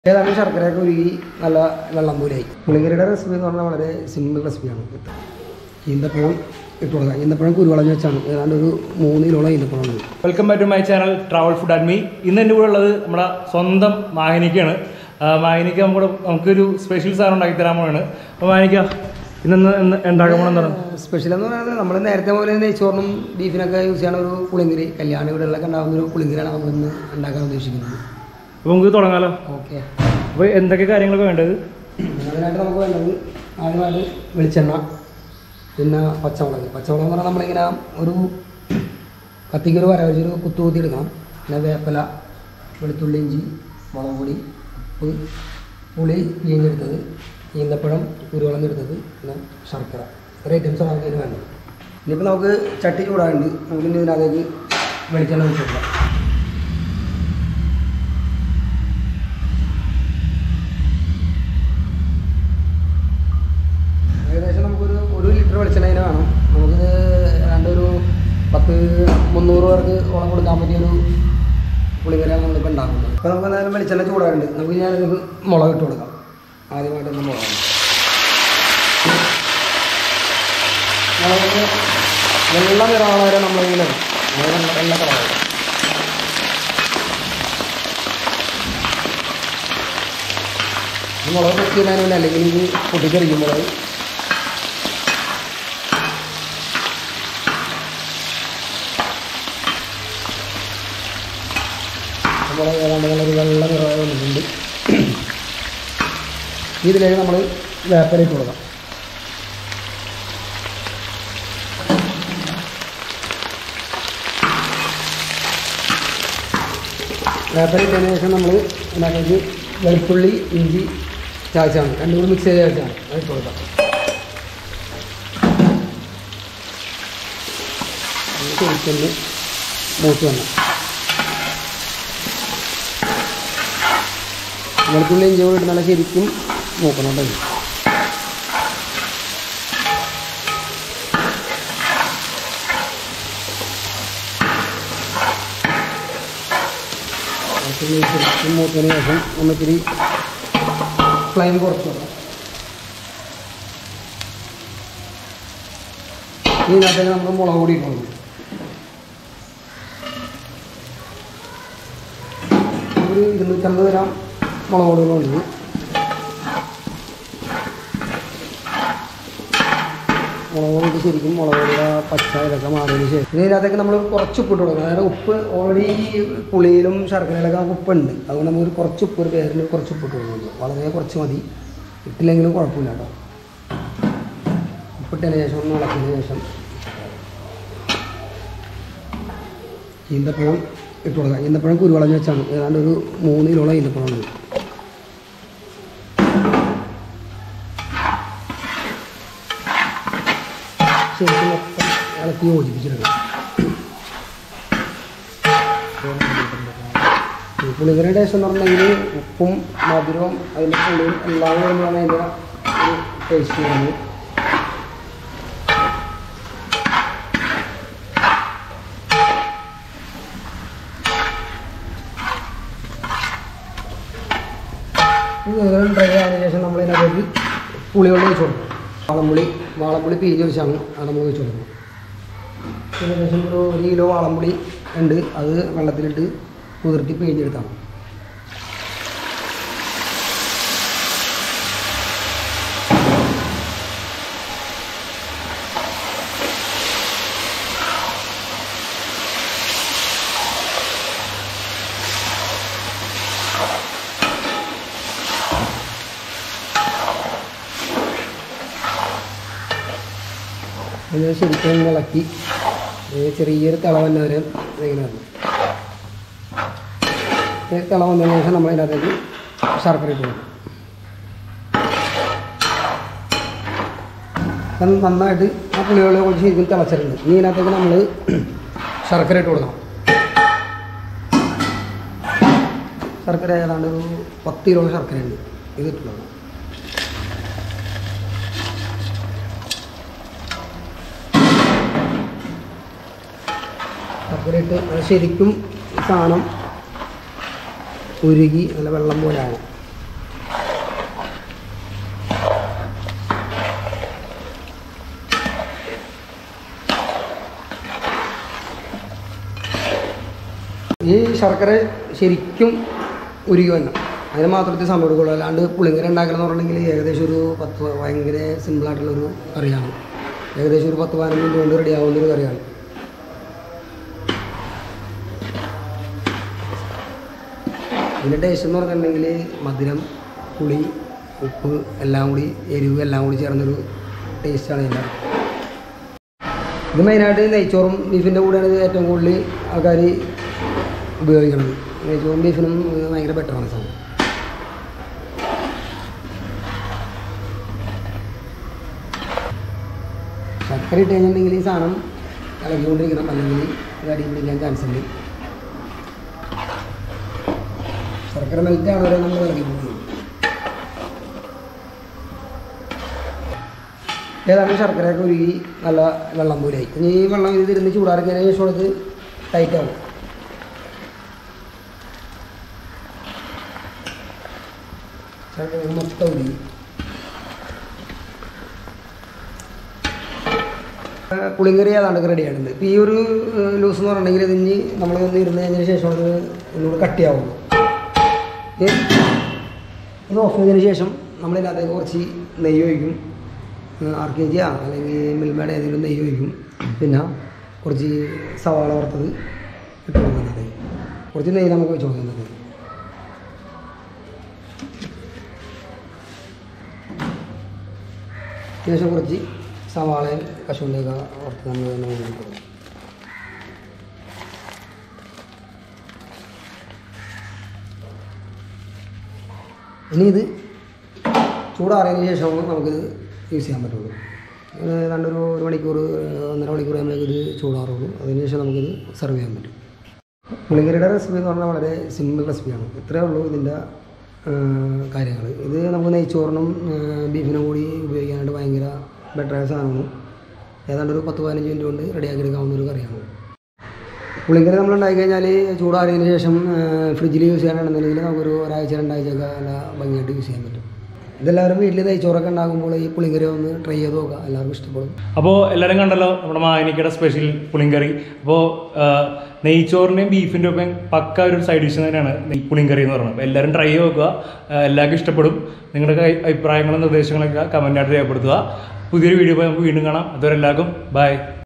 ഏതാണ്ട് ശർക്കരയൊക്കെ ഉരുകി നല്ല വെള്ളം പോലെയായി പുളിങ്കറിയുടെ റെസിപ്പി എന്ന് പറഞ്ഞാൽ വളരെ സിമ്പിൾ റെസിപ്പിയാണ് ഈന്തപ്പഴം ഇട്ട് കൊടുക്കുക ഈന്തപ്പഴം കുരുവളഞ്ഞ് വെച്ചാണ് ഏതാണ്ട് ഒരു മൂന്ന് കിലോളം ഈന്തപ്പഴം ഉണ്ട് welcome back to my channel travel food and me ഇന്ന് എൻ്റെ കൂടെ ഉള്ളത് നമ്മുടെ സ്വന്തം മാഹിനിക്കാണ് ആ, മാഹിനിക്ക് നമ്മുടെ നമുക്കൊരു സ്പെഷ്യൽ സാധനം ഉണ്ടാക്കി തരാൻ പോവാണ് അപ്പോൾ മാഹിനിക്ക ഇന്ന് ഇന്ന് ഉണ്ടാക്കാൻ പോകണം സ്പെഷ്യൽ എന്ന് പറയുന്നത് നമ്മൾ നേരത്തെ പോലെ നെയ്ച്ചോറിനും ബീഫിനൊക്കെ യൂസ് ചെയ്യുന്ന ഒരു പുളിങ്കറി കല്യാണ വീടുകളിലൊക്കെ ഉണ്ടാകുന്ന ഒരു പുളിങ്കറിയാണ് നമ്മൾ ഇന്ന് ഉണ്ടാക്കാൻ ഉദ്ദേശിക്കുന്നത് അപ്പോൾ നമുക്ക് തുടങ്ങാലോ ഓക്കെ അപ്പോൾ എന്തൊക്കെ കാര്യങ്ങളൊക്കെ വേണ്ടത് അതിനായിട്ട് നമുക്ക് വേണ്ടത് ആദ്യമായിട്ട് വെളിച്ചെണ്ണ പിന്നെ പച്ചമുളക് പച്ചമുളക് എന്ന് പറഞ്ഞാൽ നമ്മളിങ്ങനെ ഒരു കത്തിക്കൊരു വര വെച്ചൊരു കുത്തു കുത്തി എടുക്കണം പിന്നെ വേപ്പില വെളുത്തുള്ളി ഇഞ്ചി മുളക് പൊടി ഉപ്പ് പുളി പിഴിഞ്ഞെടുത്തത് ഈന്തപ്പഴം കുരുവളം എടുത്തത് പിന്നെ ശർക്കര ഇത്ര ഐറ്റംസാണ് നമുക്ക് ഇതിന് വേണ്ടത് ഇനിയിപ്പോൾ നമുക്ക് ചട്ടി ചൂടാറുണ്ട് നമുക്ക് ഇനി ഇതിനകത്തേക്ക് വെളിച്ചെണ്ണ ഒഴിച്ച് കൊടുക്കാം ഏകദേശം നമുക്കൊരു ഒരു ലിറ്റർ വെളിച്ചെണ്ണ ഇതിന് വേണം നമുക്കിത് ഏതാണ്ട് ഒരു പത്ത് മുന്നൂറ് പേർക്ക് ഓണം കൊടുക്കാൻ പറ്റിയൊരു പുളികരയാണ് നമ്മളിപ്പോൾ ഉണ്ടാക്കുന്നത് അപ്പോൾ നമുക്ക് എന്തായാലും വെളിച്ചെണ്ണ ചൂടാറുണ്ട് നമുക്ക് ഞാൻ ഇത് മുളക് ഇട്ട് കൊടുക്കാം ആദ്യമായിട്ട് തന്നെ മുളക് മുളക് വെള്ള നിറമാണ് വരെ നമ്മളിങ്ങനെ ഇടും. അത് വെള്ള വെള്ള കളറാണ് ഈ മുളക് പൊട്ടിയിടാനും അല്ലെങ്കിൽ ഇത് പൊട്ടിക്കറിക്കും മുളക് മുളക് ഏതാണ്ട് നല്ലൊരു വെള്ള നിറമായി വന്നിട്ടുണ്ട് ഇതിലേക്ക് നമ്മൾ വേപ്പലിട്ട് കൊടുക്കാം വേപ്പലിട്ടതിന് ശേഷം നമ്മൾ ഇതിനകത്തേക്ക് വെളുത്തുള്ളി ഇഞ്ചി ചാച്ചാണ് രണ്ടും കൂടി മിക്സ് ചെയ്ത് ചാച്ചാണ് അത് ഇട്ട് കൊടുക്കാം അത് ശരിക്കൊന്ന് മൂത്ത് വന്നു വെളുത്തുള്ളി ഇഞ്ചി കൂടി ഇട്ട് നല്ല ശരിക്കും നോക്കണം കേട്ടോ ഇത്. വെളുത്തുള്ളി ശരിക്കും മൂത്തതിന് ശേഷം ഒന്നിത്തിരി ഫ്ലെയിം കുറച്ച് കൊടുക്കാം ഇതിനകത്തേക്ക് നമുക്ക് മുളക് പൊടി ഇട്ട് കൊടുക്കും ഒരു ഇരുന്നൂറ്റമ്പത് ഗ്രാം മുളക് പൊടികളുണ്ട് മുളക് പൊടി ശരിക്കും മുളക് പൊടിയുടെ പച്ച ഇതൊക്കെ മാറിയതിന് ശേഷം ഇനി ഇതിനകത്തേക്ക് നമ്മൾ കുറച്ച് ഉപ്പ് ഇട്ട് കൊടുക്കണം അതായത് ഉപ്പ് ഓൾറെഡി പുളിയിലും ശർക്കരയിലൊക്കെ നമുക്ക് ഉപ്പുണ്ട് അതുകൊണ്ട് നമുക്ക് കുറച്ച് ഉപ്പ് ഒരു പേരിൽ കുറച്ച് ഉപ്പ് ഇട്ട് കൊടുക്കുന്നുണ്ട് വളരെ കുറച്ച് മതി ഇട്ടില്ലെങ്കിലും കുഴപ്പമില്ല കേട്ടോ ഉപ്പിട്ടതിന് ശേഷം ഒന്ന് ഇളക്കിയതിന് ശേഷം ഈന്തപ്പഴം ഇട്ട് കൊടുക്കാം ഈന്തപ്പഴം കുരുവളഞ്ഞ് വെച്ചാണ് ഏതാണ്ട് ഒരു മൂന്ന് കിലോളം ഈന്തപ്പഴം ഉണ്ട് ശരിക്കും മൊത്തം ഇളക്കി യോജിപ്പിച്ചെടുക്കണം ഈ പുളികറിയുടെ ടേസ്റ്റ് എന്ന് പറഞ്ഞിട്ടുണ്ടെങ്കിൽ ഉപ്പും മധുരവും അതിൻ്റെ പുളിയും എല്ലാം കൂടെയാണ് അതിൻ്റെ ഒരു ടേസ്റ്റ് വരുന്നത് ഡ്രൈ ആയതിനു ശേഷം നമ്മൾ ഇതിനകത്തേക്ക് പുളിവെള്ളം ഒഴിച്ച് കൊടുക്കും വാളംപുളി വാളംപുളി പിഴിഞ്ഞ് വെച്ചാണ് അത് നമ്മൾ ഒഴിച്ച് കൊടുക്കുന്നത് ഏകദേശം ഒരു ഒരു കിലോ വാളംപുളി ഉണ്ട് അത് വെള്ളത്തിലിട്ട് കുതിർത്തി പിഴിഞ്ഞെടുത്താണ് ഇത് ശരിക്കും ഒന്ന് ഇളക്കി ഇത് ചെറിയൊരു തിള വന്ന വരെ ഇങ്ങനെ വന്നു ഈ തിള വന്നതിന് ശേഷം നമ്മൾ ഇതിനകത്തേക്ക് ശർക്കര ഇട്ട് കൊടുക്കും അത് നന്നായിട്ട് ആ പുളിവെള്ളം കൊണ്ട് ശരിക്കും തിളച്ചിട്ടുണ്ട് ഇനി ഇതിനകത്തേക്ക് നമ്മൾ ശർക്കര ഇട്ട് കൊടുക്കണം ശർക്കര ഏതാണ്ട് ഒരു പത്ത് കിലോ ശർക്കര ഉണ്ട് ഇത് ഇട്ടുള്ളത് ശർക്കര ഇട്ട് അത് ശരിക്കും ഈ സാധനം ഉരുകി നല്ല വെള്ളം പോലെ ആകും ഈ ശർക്കര ശരിക്കും ഉരുകി വരണം അതിന് മാത്രമേ സമയം എടുക്കുള്ളൂ അല്ലാണ്ട് പുളിങ്കര ഉണ്ടാക്കണം എന്ന് പറഞ്ഞിട്ടുണ്ടെങ്കിൽ ഏകദേശം ഒരു പത്ത് ഭയങ്കര സിമ്പിളായിട്ടുള്ളൊരു കറിയാണ് ഏകദേശം ഒരു പത്ത് പതിനഞ്ച് മിനിറ്റ് കൊണ്ട് റെഡി ആവുന്നൊരു കറിയാണ് ഇതിൻ്റെ ടേസ്റ്റ് എന്ന് പറഞ്ഞിട്ടുണ്ടെങ്കിൽ മധുരം പുളി ഉപ്പ് എല്ലാം കൂടി എരിവ് എല്ലാം കൂടി ചേർന്നൊരു ടേസ്റ്റാണ് ഇതിൻ്റെ ഇത് മെയിനായിട്ട് നെയ്ച്ചോറും ബീഫിൻ്റെ കൂടെയാണ് ഇത് ഏറ്റവും കൂടുതൽ ആൾക്കാർ ഉപയോഗിക്കുന്നത് നെയ്ച്ചോറും ബീഫിനും ഇത് ഭയങ്കര ബെറ്ററാണ് സാധനം ശർക്കര ഇട്ട് കഴിഞ്ഞിട്ടുണ്ടെങ്കിൽ ഈ സാധനം ഇളകിക്കൊണ്ടിരിക്കണം അല്ലെങ്കിൽ ഇത് അടി പിടിക്കാൻ ചാൻസ് ഉണ്ട് ശർക്കര മെൽറ്റാണ് വരെ നമ്മൾ ഇളക്കി പോകുന്നത് ഏതാണ്ട് ശർക്കരയൊക്കെ ഉരുകി നല്ല വെള്ളം പോലെയായി ഇനി ഈ വെള്ളം ഇത് ഇരുന്ന് ചൂടാറിക്കതിന് ശേഷം ഇത് ടൈറ്റ് ആവും ശർക്കര മൊത്തം ഉരുകി പുളിങ്കറി ഏതാണ്ട് റെഡി ആയിട്ടുണ്ട് ഇപ്പോൾ ഈ ഒരു ലൂസ് എന്ന് പറഞ്ഞിട്ടുണ്ടെങ്കിൽ ഇതിഞ്ഞ് നമ്മൾ ഒന്ന് ഇരുന്ന് കഴിഞ്ഞതിന് ശേഷം അത് ഒന്നുകൂടെ കട്ടിയാവുള്ളൂ ഏ? ഇത് ഓഫ് ചെയ്തതിന് ശേഷം നമ്മളിതിനകത്തേക്ക് കുറച്ച് നെയ്യ് ഒഴിക്കും ആർ കെ ജിയാ അല്ലെങ്കിൽ മിൽമയുടെ ഏതെങ്കിലും നെയ്യ് ഒഴിക്കും പിന്നെ കുറച്ച് സവാള വറുത്തത് ഇട്ട് കൊടുക്കുന്നത് കുറച്ച് നെയ്യ് നമുക്ക് വെച്ച് കൊടുക്കുന്നത് ശേഷം കുറച്ച് സവാളയും കശുവണ്ടിയൊക്കെ വറുത്ത് നമ്മൾ തന്നെ ഒഴിച്ച് കൊടുക്കും ഇനി ഇത് ചൂടാറിയതിന് ശേഷമാണ് നമുക്കിത് യൂസ് ചെയ്യാൻ പറ്റുള്ളൂ ഇത് ഏതാണ്ട് ഒരു ഒരു മണിക്കൂർ ഒന്നര മണിക്കൂർ കഴിയുമ്പോഴേക്ക് ഇത് ചൂടാറുള്ളൂ അതിന് ശേഷം നമുക്കിത് സെർവ് ചെയ്യാൻ പറ്റും പുളിങ്കറിയുടെ റെസിപ്പി എന്ന് പറഞ്ഞാൽ വളരെ സിമ്പിൾ റെസിപ്പിയാണ് ഇത്രയേ ഉള്ളൂ ഇതിൻ്റെ കാര്യങ്ങൾ ഇത് നമുക്ക് നെയ്ച്ചോറിനും ആ, ബീഫിനും കൂടി ഉപയോഗിക്കാനായിട്ട് ഭയങ്കര ബെറ്ററായ സാധനമാണ് ഏതാണ്ട് ഒരു പത്ത് പതിനഞ്ച് മിനിറ്റ് കൊണ്ട് റെഡിയാക്കി എടുക്കാവുന്ന ഒരു കറിയാണ് പുളിങ്കറി നമ്മൾ ഉണ്ടാക്കി കഴിഞ്ഞാൽ ചൂടാറിയതിന് ശേഷം ഫ്രിഡ്ജിൽ യൂസ് ചെയ്യാനാണെന്നുണ്ടെങ്കിൽ നമുക്കൊരു ഒരാഴ്ച രണ്ടാഴ്ചയൊക്കെ നല്ല ഭംഗിയായിട്ട് യൂസ് ചെയ്യാൻ പറ്റും ഇതെല്ലാവരും വീട്ടിൽ നെയ്ച്ചോറൊക്കെ ഉണ്ടാകുമ്പോൾ ഈ പുളിങ്കറി ഒന്ന് ട്രൈ ചെയ്ത് നോക്കുക എല്ലാവർക്കും ഇഷ്ടപ്പെടും അപ്പോൾ എല്ലാവരും കണ്ടല്ലോ നമ്മുടെ മായനിക്കയുടെ സ്പെഷ്യൽ പുളിങ്കറി അപ്പോൾ നെയ്ച്ചോറിൻ്റെയും ബീഫിൻ്റെ ഒപ്പം പക്ക ഒരു സൈഡ് ഡിഷ് തന്നെയാണ് ഈ പുളിങ്കറി എന്ന് പറയുന്നത് അപ്പോൾ എല്ലാവരും ട്രൈ ചെയ്ത് നോക്കുക ആ, എല്ലാവർക്കും ഇഷ്ടപ്പെടും നിങ്ങളുടെ കൈ- അഭിപ്രായങ്ങളും നിർദ്ദേശങ്ങളൊക്കെ കമൻറ്റായിട്ട് രേഖപ്പെടുത്തുക പുതിയൊരു വീഡിയോ നമുക്ക് വീണ്ടും കാണാം അതുവരെ എല്ലാവർക്കും ബൈ